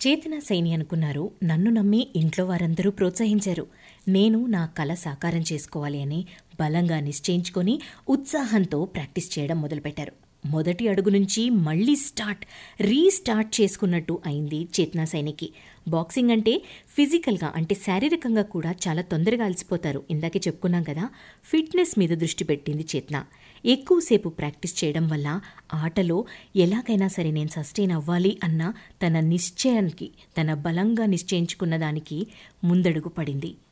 చేతన సైని అనుకున్నారు నన్ను నమ్మి ఇంట్లో వారందరూ ప్రోత్సహించారు నేను నా కల సాకారం చేసుకోవాలి అని బలంగా నిశ్చయించుకొని ఉత్సాహంతో ప్రాక్టీస్ చేయడం మొదలుపెట్టారు మొదటి అడుగు నుంచి మళ్ళీ స్టార్ట్ రీస్టార్ట్ చేసుకున్నట్టు అయింది చేతనా సైనికి బాక్సింగ్ అంటే ఫిజికల్గా అంటే శారీరకంగా కూడా చాలా తొందరగా అలసిపోతారు ఇందాకే చెప్పుకున్నాం కదా ఫిట్నెస్ మీద దృష్టి పెట్టింది చేతన ఎక్కువసేపు ప్రాక్టీస్ చేయడం వల్ల ఆటలో ఎలాగైనా సరే నేను సస్టైన్ అవ్వాలి అన్న తన నిశ్చయానికి తన బలంగా నిశ్చయించుకున్న దానికి ముందడుగు పడింది